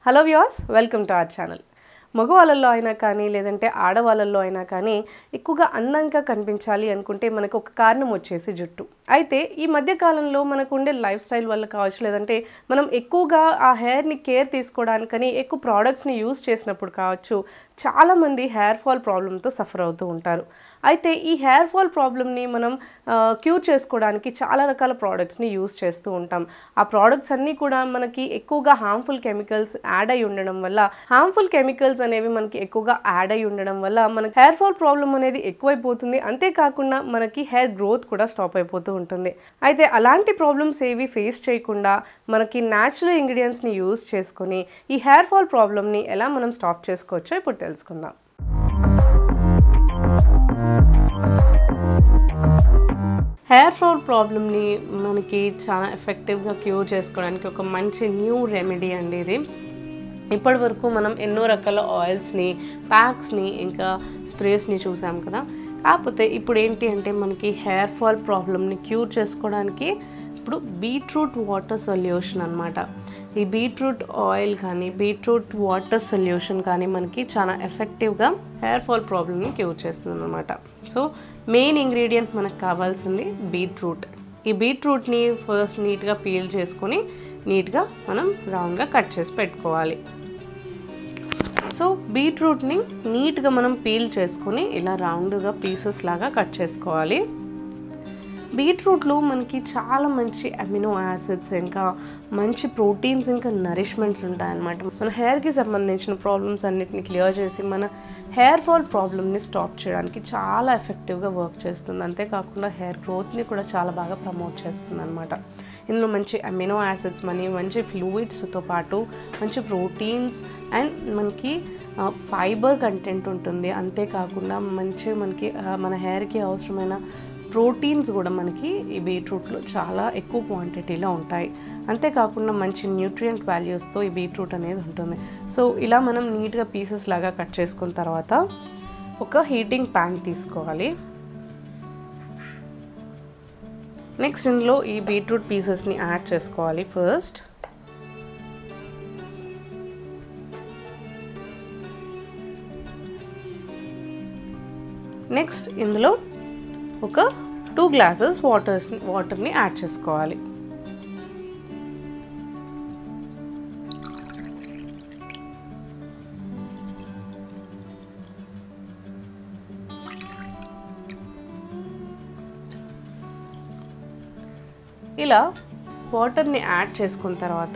hello viewers welcome to our channel మగవాళ్ళల్లో అయినా కానీ లేదంటే ఆడవాళ్ళల్లో అయినా కానీ ఎక్కువగా అందంగా కనిపించాలి అనుకుంటే మనకు ఒక కారణం వచ్చేసి జుట్టు అయితే ఈ మధ్య కాలంలో మనకు ఉండే లైఫ్ స్టైల్ వల్ల కావచ్చు లేదంటే మనం ఎక్కువగా ఆ హెయిర్ని కేర్ తీసుకోవడానికని ఎక్కువ ప్రోడక్ట్స్ని యూస్ చేసినప్పుడు కావచ్చు చాలామంది హెయిర్ ఫాల్ ప్రాబ్లంతో సఫర్ అవుతూ ఉంటారు అయితే ఈ హెయిర్ ఫాల్ ప్రాబ్లమ్ని మనం క్యూర్ చేసుకోవడానికి చాలా రకాల ప్రోడక్ట్స్ని యూస్ చేస్తూ ఉంటాం ఆ ప్రోడక్ట్స్ అన్నీ కూడా మనకి ఎక్కువగా హార్మ్ఫుల్ కెమికల్స్ యాడ్ అయి ఉండడం వల్ల హార్మ్ఫుల్ కెమికల్స్ అనేవి మనకి ఎక్కువగా యాడ్ అయి ఉండడం వల్ల మనకి హెయిర్ ఫాల్ ప్రాబ్లం అనేది ఎక్కువైపోతుంది అంతేకాకుండా మనకి హెయిర్ గ్రోత్ కూడా స్టాప్ అయిపోతూ ఉంటుంది అయితే అలాంటి ప్రాబ్లమ్స్ ఏవి ఫేస్ చేయకుండా మనకి న్యాచురల్ ఇంగ్రీడియంట్స్ని యూస్ చేసుకొని ఈ హెయిర్ ఫాల్ ప్రాబ్లమ్ని ఎలా మనం స్టాప్ చేసుకోవచ్చో ఇప్పుడు తెలుసుకుందాం హెయిర్ ఫాల్ ప్రాబ్లమ్ని మనకి చాలా ఎఫెక్టివ్గా క్యూర్ చేసుకోవడానికి ఒక మంచి న్యూ రెమెడీ అండి ఇది ఇప్పటి వరకు మనం ఎన్నో రకాల ఆయిల్స్ని ప్యాక్స్ని ఇంకా స్ప్రేస్ని చూసాం కదా కాకపోతే ఇప్పుడు ఏంటి అంటే మనకి హెయిర్ ఫాల్ ప్రాబ్లమ్ని క్యూర్ చేసుకోవడానికి ఇప్పుడు బీట్రూట్ వాటర్ సొల్యూషన్ అనమాట ఈ బీట్రూట్ ఆయిల్ కానీ బీట్రూట్ వాటర్ సొల్యూషన్ కానీ మనకి చాలా ఎఫెక్టివ్గా హెయిర్ ఫాల్ ప్రాబ్లమ్ని క్యూర్ చేస్తుంది అనమాట సో మెయిన్ ఇంగ్రీడియంట్ మనకు కావాల్సింది బీట్రూట్ ఈ బీట్రూట్ని ఫస్ట్ నీట్గా పీల్ చేసుకొని నీట్గా మనం రౌండ్గా కట్ చేసి పెట్టుకోవాలి సో బీట్రూట్ని నీట్గా మనం పీల్ చేసుకొని ఇలా రౌండ్గా పీసెస్ లాగా కట్ చేసుకోవాలి బీట్రూట్లో మనకి చాలా మంచి అమినో యాసిడ్స్ ఇంకా మంచి ప్రోటీన్స్ ఇంకా నరిష్మెంట్స్ ఉంటాయన్నమాట మన హెయిర్కి సంబంధించిన ప్రాబ్లమ్స్ అన్నిటిని క్లియర్ చేసి మన హెయిర్ ఫాల్ ప్రాబ్లమ్ని స్టాప్ చేయడానికి చాలా ఎఫెక్టివ్గా వర్క్ చేస్తుంది అంతేకాకుండా హెయిర్ గ్రోత్ని కూడా చాలా బాగా ప్రమోట్ చేస్తుంది అనమాట ఇందులో మంచి అమినో యాసిడ్స్ మనీ మంచి ఫ్లూయిడ్స్తో పాటు మంచి ప్రోటీన్స్ అండ్ మనకి ఫైబర్ కంటెంట్ ఉంటుంది అంతేకాకుండా మంచి మనకి మన హెయిర్కి అవసరమైన ప్రోటీన్స్ కూడా మనకి ఈ బీట్రూట్లో చాలా ఎక్కువ క్వాంటిటీలో ఉంటాయి అంతేకాకుండా మంచి న్యూట్రియంట్ వాల్యూస్తో ఈ బీట్రూట్ అనేది ఉంటుంది సో ఇలా మనం నీట్గా పీసెస్ లాగా కట్ చేసుకున్న తర్వాత ఒక హీటింగ్ ప్యాన్ తీసుకోవాలి నెక్స్ట్ ఇందులో ఈ బీట్రూట్ పీసెస్ని యాడ్ చేసుకోవాలి ఫస్ట్ నెక్స్ట్ ఇందులో ఒక టూ గ్లాసెస్ వాటర్స్ వాటర్ని యాడ్ చేసుకోవాలి ఇలా వాటర్ని యాడ్ చేసుకున్న తర్వాత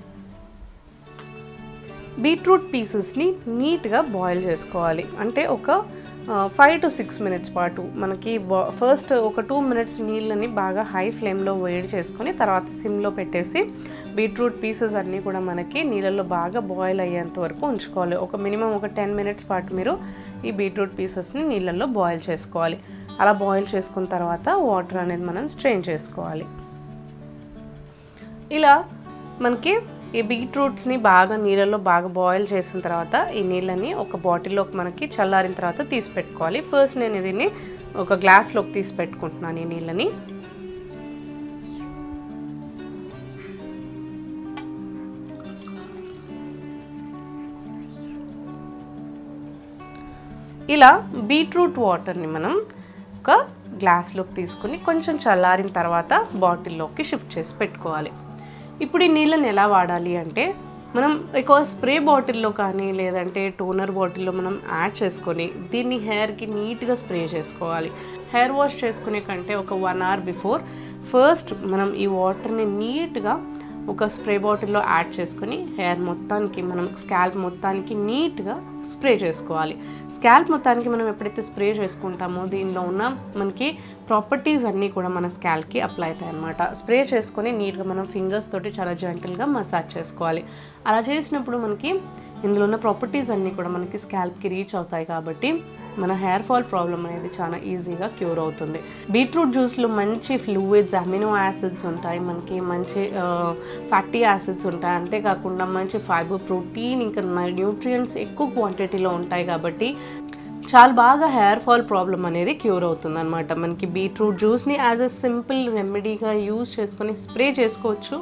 బీట్రూట్ పీసెస్ని నీట్గా బాయిల్ చేసుకోవాలి అంటే ఒక ఫైవ్ టు సిక్స్ మినిట్స్ పాటు మనకి ఫస్ట్ ఒక టూ మినిట్స్ నీళ్ళని బాగా హై ఫ్లేమ్లో వేడి చేసుకొని తర్వాత సిమ్లో పెట్టేసి బీట్రూట్ పీసెస్ అన్నీ కూడా మనకి నీళ్ళల్లో బాగా బాయిల్ అయ్యేంత వరకు ఉంచుకోవాలి ఒక మినిమం ఒక టెన్ మినిట్స్ పాటు మీరు ఈ బీట్రూట్ పీసెస్ని నీళ్ళల్లో బాయిల్ చేసుకోవాలి అలా బాయిల్ చేసుకున్న తర్వాత వాటర్ అనేది మనం స్ట్రెయిన్ చేసుకోవాలి ఇలా మనకి ఈ బీట్రూట్స్ని బాగా నీళ్ళలో బాగా బాయిల్ చేసిన తర్వాత ఈ నీళ్ళని ఒక బాటిల్లోకి మనకి చల్లారిన తర్వాత తీసి పెట్టుకోవాలి ఫస్ట్ నేను దీన్ని ఒక గ్లాస్లోకి తీసి పెట్టుకుంటున్నాను ఈ నీళ్ళని ఇలా బీట్రూట్ వాటర్ని మనం ఒక గ్లాస్లోకి తీసుకుని కొంచెం చల్లారిన తర్వాత బాటిల్లోకి షిఫ్ట్ చేసి పెట్టుకోవాలి ఇప్పుడు ఈ నీళ్ళని ఎలా వాడాలి అంటే మనం ఎక్కువ స్ప్రే బాటిల్లో కానీ లేదంటే టోనర్ బాటిల్లో మనం యాడ్ చేసుకొని దీన్ని హెయిర్కి నీట్గా స్ప్రే చేసుకోవాలి హెయిర్ వాష్ చేసుకునే కంటే ఒక వన్ అవర్ బిఫోర్ ఫస్ట్ మనం ఈ వాటర్ని నీట్గా ఒక స్ప్రే బాటిల్లో యాడ్ చేసుకొని హెయిర్ మొత్తానికి మనం స్కాల్ప్ మొత్తానికి నీట్గా స్ప్రే చేసుకోవాలి స్కాల్ప్ మొత్తానికి మనం ఎప్పుడైతే స్ప్రే చేసుకుంటామో దీనిలో ఉన్న మనకి ప్రాపర్టీస్ అన్నీ కూడా మన స్కాల్ప్కి అప్లై అవుతాయి అనమాట స్ప్రే చేసుకొని నీట్గా మనం ఫింగర్స్ తోటి చాలా జెంటల్గా మసాజ్ చేసుకోవాలి అలా చేసినప్పుడు మనకి ఇందులో ఉన్న ప్రాపర్టీస్ అన్నీ కూడా మనకి స్కాల్ప్కి రీచ్ అవుతాయి కాబట్టి మన హెయిర్ ఫాల్ ప్రాబ్లం అనేది చాలా ఈజీగా క్యూర్ అవుతుంది బీట్రూట్ జ్యూస్లో మంచి ఫ్లూయిడ్స్ అమినో యాసిడ్స్ ఉంటాయి మనకి మంచి ఫ్యాటీ యాసిడ్స్ ఉంటాయి అంతేకాకుండా మంచి ఫైబర్ ప్రోటీన్ ఇంకా న్యూట్రియంట్స్ ఎక్కువ క్వాంటిటీలో ఉంటాయి కాబట్టి చాలా బాగా హెయిర్ ఫాల్ ప్రాబ్లం అనేది క్యూర్ అవుతుంది అనమాట మనకి బీట్రూట్ జ్యూస్ని యాజ్ ఎ సింపుల్ రెమెడీగా యూజ్ చేసుకొని స్ప్రే చేసుకోవచ్చు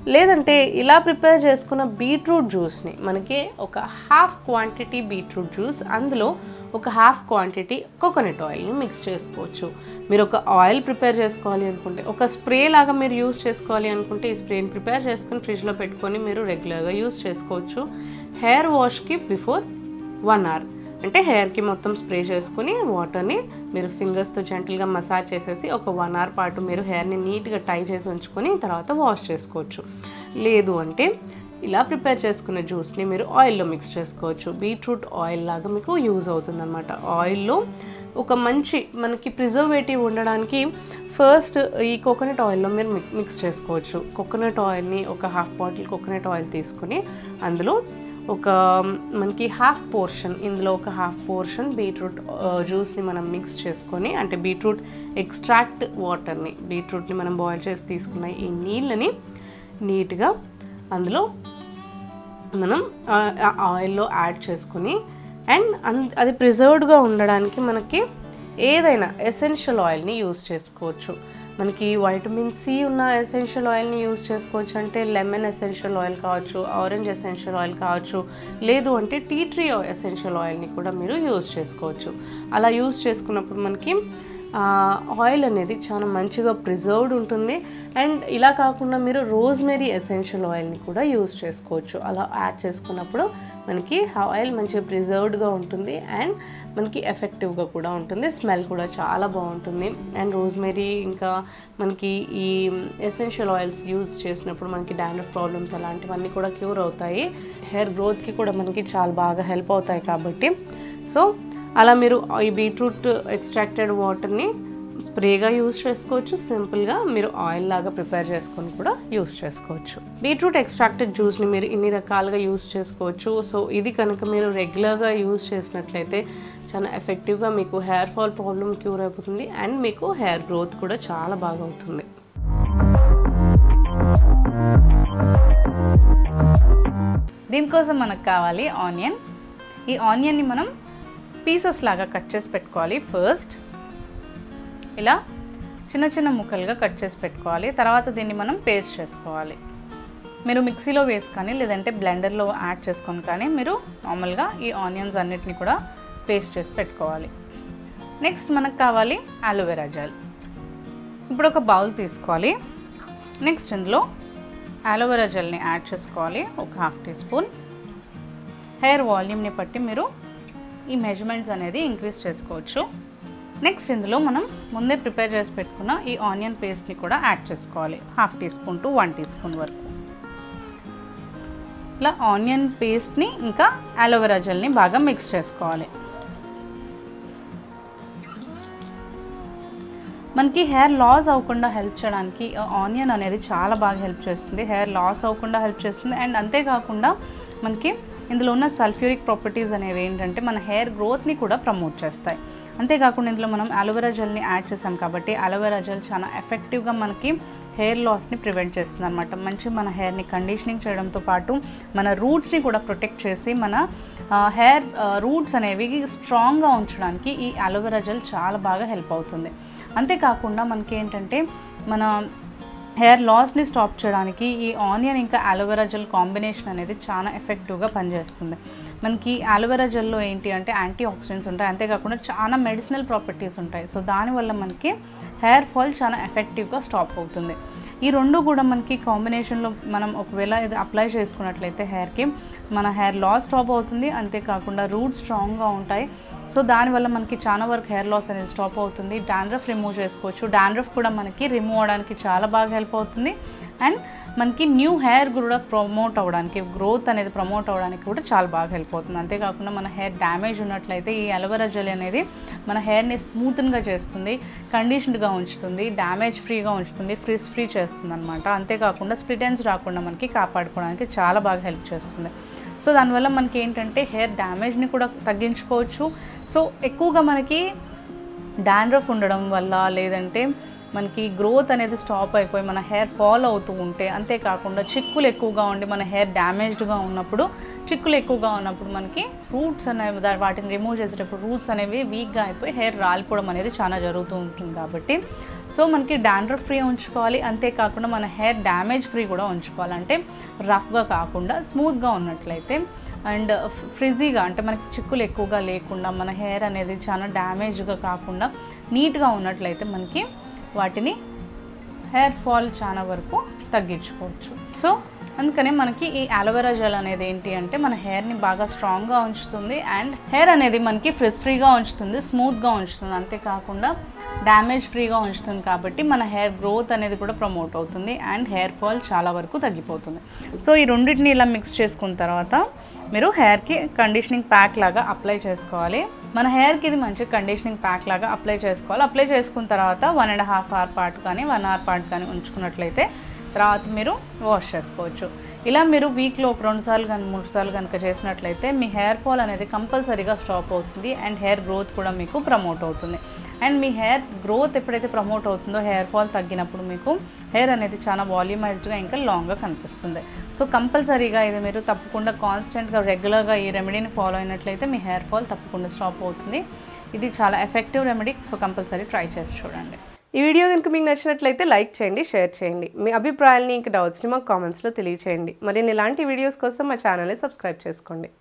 లేదంటే ఇలా ప్రిపేర్ చేసుకున్న బీట్రూట్ జ్యూస్ని మనకి ఒక హాఫ్ క్వాంటిటీ బీట్రూట్ జ్యూస్ అందులో ఒక హాఫ్ క్వాంటిటీ కోకోనట్ ఆయిల్ని మిక్స్ చేసుకోవచ్చు మీరు ఒక ఆయిల్ ప్రిపేర్ చేసుకోవాలి అనుకుంటే ఒక స్ప్రే లాగా మీరు యూస్ చేసుకోవాలి అనుకుంటే ఈ స్ప్రేని ప్రిపేర్ చేసుకుని ఫ్రిడ్జ్లో పెట్టుకొని మీరు రెగ్యులర్గా యూస్ చేసుకోవచ్చు హెయిర్ వాష్కి బిఫోర్ వన్ అవర్ అంటే హెయిర్కి మొత్తం స్ప్రే చేసుకుని వాటర్ని మీరు ఫింగర్స్తో జెంటల్గా మసాజ్ చేసేసి ఒక వన్ అవర్ పాటు మీరు హెయిర్ని నీట్గా టై చేసి ఉంచుకొని తర్వాత వాష్ చేసుకోవచ్చు లేదు అంటే ఇలా ప్రిపేర్ చేసుకున్న జ్యూస్ని మీరు ఆయిల్లో మిక్స్ చేసుకోవచ్చు బీట్రూట్ ఆయిల్ లాగా మీకు యూజ్ అవుతుంది అనమాట ఆయిల్లో ఒక మంచి మనకి ప్రిజర్వేటివ్ ఉండడానికి ఫస్ట్ ఈ కోకోనట్ ఆయిల్లో మీరు మిక్- మిక్స్ చేసుకోవచ్చు కోకోనట్ ఆయిల్ని ఒక హాఫ్ బాటిల్ కోకోనట్ ఆయిల్ తీసుకుని అందులో ఒక మనకి హాఫ్ పోర్షన్ ఇందులో ఒక హాఫ్ పోర్షన్ బీట్రూట్ జ్యూస్ని మనం మిక్స్ చేసుకొని అంటే బీట్రూట్ ఎక్స్ట్రాక్ట్ వాటర్ని బీట్రూట్ని మనం బాయిల్ చేసి తీసుకున్న ఈ నీళ్ళని నీట్గా అందులో మనం ఆ ఆయిల్లో యాడ్ చేసుకుని అండ్ అన్ అది ప్రిజర్వ్డ్గా ఉండడానికి మనకి ఏదైనా ఎసెన్షియల్ ఆయిల్ని యూస్ చేసుకోవచ్చు మనకి వైటమిన్ సి ఉన్న ఎసెన్షియల్ ఆయిల్ని యూస్ చేసుకోవచ్చు అంటే లెమన్ ఎసెన్షియల్ ఆయిల్ కావచ్చు ఆరెంజ్ ఎసెన్షియల్ ఆయిల్ కావచ్చు లేదు అంటే టీ ట్రీ ఎసెన్షియల్ ఆయిల్ని కూడా మీరు యూస్ చేసుకోవచ్చు అలా యూస్ చేసుకున్నప్పుడు మనకి ఆయిల్ అనేది చాలా మంచిగా ప్రిజర్వ్డ్ ఉంటుంది అండ్ ఇలా కాకుండా మీరు రోజ్మెరీ ఎసెన్షియల్ ఆయిల్ని కూడా యూస్ చేసుకోవచ్చు అలా యాడ్ చేసుకున్నప్పుడు మనకి ఆయిల్ మంచిగా ప్రిజర్వ్డ్గా ఉంటుంది అండ్ మనకి ఎఫెక్టివ్గా కూడా ఉంటుంది స్మెల్ కూడా చాలా బాగుంటుంది అండ్ రోజ్మెరీ ఇంకా మనకి ఈ ఎసెన్షియల్ ఆయిల్స్ యూజ్ చేసినప్పుడు మనకి డాండ్రఫ్ ప్రాబ్లమ్స్ అలాంటివన్నీ కూడా క్యూర్ అవుతాయి హెయిర్ గ్రోత్కి కూడా మనకి చాలా బాగా హెల్ప్ అవుతాయి కాబట్టి సో అలా మీరు ఈ బీట్రూట్ ఎక్స్ట్రాక్టెడ్ వాటర్ని స్ప్రేగా యూస్ చేసుకోవచ్చు సింపుల్గా మీరు ఆయిల్ లాగా ప్రిపేర్ చేసుకొని కూడా యూస్ చేసుకోవచ్చు బీట్రూట్ ఎక్స్ట్రాక్టెడ్ జ్యూస్ని మీరు ఇన్ని రకాలుగా యూస్ చేసుకోవచ్చు సో ఇది కనుక మీరు రెగ్యులర్గా యూస్ చేసినట్లయితే చాలా ఎఫెక్టివ్గా మీకు హెయిర్ ఫాల్ ప్రాబ్లమ్ క్యూర్ అయిపోతుంది అండ్ మీకు హెయిర్ గ్రోత్ కూడా చాలా బాగా అవుతుంది దీనికోసం మనకు కావాలి ఆనియన్ ఈ ఆనియన్ని మనం పీసెస్ లాగా కట్ చేసి పెట్టుకోవాలి ఫస్ట్ ఇలా చిన్న చిన్న ముక్కలుగా కట్ చేసి పెట్టుకోవాలి తర్వాత దీన్ని మనం పేస్ట్ చేసుకోవాలి మీరు మిక్సీలో వేసి కానీ లేదంటే బ్లెండర్లో యాడ్ చేసుకొని కానీ మీరు నార్మల్గా ఈ ఆనియన్స్ అన్నిటిని కూడా పేస్ట్ చేసి పెట్టుకోవాలి నెక్స్ట్ మనకు కావాలి అలోవెరా జెల్ ఇప్పుడు ఒక బౌల్ తీసుకోవాలి నెక్స్ట్ ఇందులో అలోవెరా జెల్ని యాడ్ చేసుకోవాలి ఒక హాఫ్ టీ స్పూన్ హెయిర్ వాల్యూమ్ని బట్టి మీరు ఈ మెజర్మెంట్స్ అనేది ఇంక్రీజ్ చేసుకోవచ్చు నెక్స్ట్ ఇందులో మనం ముందే ప్రిపేర్ చేసి పెట్టుకున్న ఈ ఆనియన్ పేస్ట్ని కూడా యాడ్ చేసుకోవాలి half teaspoon to one teaspoon వరకు ఇలా ఆనియన్ పేస్ట్ని ఇంకా అలోవెరా జెల్ని బాగా మిక్స్ చేసుకోవాలి మనకి హెయిర్ లాస్ అవ్వకుండా హెల్ప్ చేయడానికి ఆనియన్ అనేది చాలా బాగా హెల్ప్ చేస్తుంది హెయిర్ లాస్ అవ్వకుండా హెల్ప్ చేస్తుంది అండ్ అంతేకాకుండా మనకి ఇందులో ఉన్న సల్ఫ్యూరిక్ ప్రాపర్టీస్ అనేవి ఏంటంటే మన హెయిర్ గ్రోత్ని కూడా ప్రమోట్ చేస్తాయి అంతేకాకుండా ఇందులో మనం అలోవెరా జెల్ని యాడ్ చేసాం కాబట్టి అలోవెరా జెల్ చాలా ఎఫెక్టివ్గా మనకి హెయిర్ లాస్ని ప్రివెంట్ చేస్తుంది అనమాట మంచి మన హెయిర్ని కండిషనింగ్ చేయడంతో పాటు మన రూట్స్ని కూడా ప్రొటెక్ట్ చేసి మన హెయిర్ రూట్స్ అనేవి స్ట్రాంగ్గా ఉంచడానికి ఈ అలోవెరా జెల్ చాలా బాగా హెల్ప్ అవుతుంది అంతేకాకుండా మనకి ఏంటంటే మన హెయిర్ లాస్ని స్టాప్ చేయడానికి ఈ ఆనియన్ ఇంకా అలోవెరా జెల్ కాంబినేషన్ అనేది చాలా ఎఫెక్టివ్గా పనిచేస్తుంది మనకి అలోవెరా జెల్లో ఏంటి అంటే యాంటీ ఆక్సిడెంట్స్ ఉంటాయి అంతేకాకుండా చాలా మెడిసినల్ ప్రాపర్టీస్ ఉంటాయి సో దానివల్ల మనకి హెయిర్ ఫాల్ చాలా ఎఫెక్టివ్గా స్టాప్ అవుతుంది ఈ రెండు కూడా మనకి కాంబినేషన్లో మనం ఒకవేళ ఇది అప్లై చేసుకున్నట్లయితే హెయిర్కి మన హెయిర్ లాస్ స్టాప్ అవుతుంది అంతేకాకుండా రూట్స్ స్ట్రాంగ్గా ఉంటాయి సో దానివల్ల మనకి చాలా వరకు హెయిర్ లాస్ అనేది స్టాప్ అవుతుంది డాండ్రఫ్ రిమూవ్ చేసుకోవచ్చు డాండ్రఫ్ కూడా మనకి రిమూవ్ అవడానికి చాలా బాగా హెల్ప్ అవుతుంది అండ్ మనకి న్యూ హెయిర్ కూడా ప్రమోట్ అవ్వడానికి గ్రోత్ అనేది ప్రమోట్ అవ్వడానికి కూడా చాలా బాగా హెల్ప్ అవుతుంది అంతేకాకుండా మన హెయిర్ డ్యామేజ్ ఉన్నట్లయితే ఈ అలోవెరా జెల్ అనేది మన హెయిర్ని స్మూత్గా చేస్తుంది కండిషన్డ్గా ఉంచుతుంది డ్యామేజ్ ఫ్రీగా ఉంచుతుంది ఫ్రిజ్ ఫ్రీ చేస్తుంది అనమాట అంతేకాకుండా స్ప్లిటెన్స్ రాకుండా మనకి కాపాడుకోవడానికి చాలా బాగా హెల్ప్ చేస్తుంది సో దానివల్ల మనకి ఏంటంటే హెయిర్ డ్యామేజ్ని కూడా తగ్గించుకోవచ్చు సో ఎక్కువగా మనకి డాండ్రఫ్ ఉండడం వల్ల లేదంటే మనకి గ్రోత్ అనేది స్టాప్ అయిపోయి మన హెయిర్ ఫాల్ అవుతూ ఉంటే అంతేకాకుండా చిక్కులు ఎక్కువగా ఉండి మన హెయిర్ డ్యామేజ్డ్గా ఉన్నప్పుడు చిక్కులు ఎక్కువగా ఉన్నప్పుడు మనకి రూట్స్ అనేవి దా- వాటిని రిమూవ్ చేసేటప్పుడు రూట్స్ అనేవి వీక్గా అయిపోయి హెయిర్ రాలిపోవడం అనేది చాలా జరుగుతూ ఉంటుంది కాబట్టి సో మనకి డాండ్రఫ్ ఫ్రీ ఉంచుకోవాలి అంతేకాకుండా మన హెయిర్ డ్యామేజ్ ఫ్రీ కూడా ఉంచుకోవాలి అంటే రఫ్గా కాకుండా స్మూత్గా ఉన్నట్లయితే అండ్ ఫ్రిజీగా అంటే మనకి చిక్కులు ఎక్కువగా లేకుండా మన హెయిర్ అనేది చాలా డ్యామేజ్గా కాకుండా నీట్గా ఉన్నట్లయితే మనకి వాటిని హెయిర్ ఫాల్ చాలా వరకు తగ్గించుకోవచ్చు సో అందుకనే మనకి ఈ అలోవెరా జెల్ అనేది ఏంటి అంటే మన హెయిర్ని బాగా స్ట్రాంగ్గా ఉంచుతుంది అండ్ హెయిర్ అనేది మనకి ఫ్రిజ్ ఫ్రీగా ఉంచుతుంది స్మూత్గా ఉంచుతుంది అంతేకాకుండా డ్యామేజ్ ఫ్రీగా ఉంచుతుంది కాబట్టి మన హెయిర్ గ్రోత్ అనేది కూడా ప్రమోట్ అవుతుంది అండ్ హెయిర్ ఫాల్ చాలా వరకు తగ్గిపోతుంది సో ఈ రెండింటిని ఇలా మిక్స్ చేసుకున్న తర్వాత మీరు హెయిర్కి కండిషనింగ్ ప్యాక్ లాగా అప్లై చేసుకోవాలి మన హెయిర్కి ఇది మంచి కండిషనింగ్ ప్యాక్ లాగా అప్లై చేసుకోవాలి అప్లై చేసుకున్న తర్వాత వన్ అండ్ హాఫ్ అవర్ పాటు కానీ వన్ అవర్ పాటు కానీ ఉంచుకున్నట్లయితే తర్వాత మీరు వాష్ చేసుకోవచ్చు ఇలా మీరు వీక్లో ఒక రెండు సార్లు కానీ మూడు సార్లు కనుక చేసినట్లయితే మీ హెయిర్ ఫాల్ అనేది కంపల్సరీగా స్టాప్ అవుతుంది అండ్ హెయిర్ గ్రోత్ కూడా మీకు ప్రమోట్ అవుతుంది అండ్ మీ హెయిర్ గ్రోత్ ఎప్పుడైతే ప్రమోట్ అవుతుందో హెయిర్ ఫాల్ తగ్గినప్పుడు మీకు హెయిర్ అనేది చాలా వాల్యూమైజ్డ్గా ఇంకా లాంగ్గా కనిపిస్తుంది సో కంపల్సరీగా ఇది మీరు తప్పకుండా కాన్స్టెంట్గా రెగ్యులర్గా ఈ రెమెడీని ఫాలో అయినట్లయితే మీ హెయిర్ ఫాల్ తప్పకుండా స్టాప్ అవుతుంది ఇది చాలా effective remedy so compulsory try చేసి చూడండి ఈ వీడియో కనుక మీకు నచ్చినట్లయితే లైక్ చేయండి షేర్ చేయండి మీ అభిప్రాయాలని ఇంకా డౌట్స్ని మాకు కామెంట్స్లో తెలియచేయండి మరిన్ని ఇలాంటి వీడియోస్ కోసం మా ఛానల్ని సబ్స్క్రైబ్ చేసుకోండి